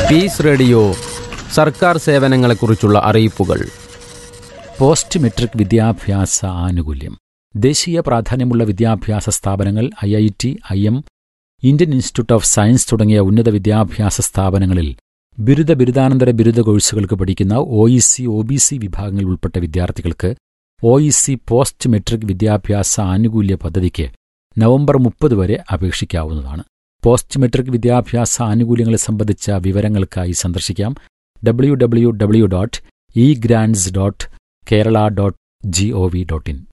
piece radio സർക്കാർ സേവനങ്ങളെക്കുറിച്ചുള്ള അറിയിപ്പുകൾ post matric വിദ്യാഭ്യാസ ആനുകൂല്യം ദേശീയ പ്രാധാന്യമുള്ള വിദ്യാഭ്യാസ സ്ഥാപനങ്ങൾ I I T I M Indian Institute of Science തുടങ്ങിയ ഉന്നത വിദ്യാഭ്യാസ സ്ഥാപനങ്ങളിൽ ബിരുദ ബിരുദാനന്തര ബിരുദ കോഴ്സുകൾക്ക് പഠിക്കുന്ന O E C O B C വിഭാഗങ്ങളിൽ ഉൾപ്പെട്ട വിദ്യാർത്ഥികൾക്ക് O E C post matric വിദ്യാഭ്യാസ ആനുകൂല്യ പദ്ധതിക്ക് നവംബർ മുപ്പത് വരെ അപേക്ഷിക്കാവുന്നതാണ് പോസ്റ്റ് മെട്രിക് വിദ്യാഭ്യാസ ആനുകൂല്യങ്ങളെ സംബന്ധിച്ച വിവരങ്ങൾക്കായി സന്ദർശിക്കാം W W W dot E grants dot Kerala dot G O V dot in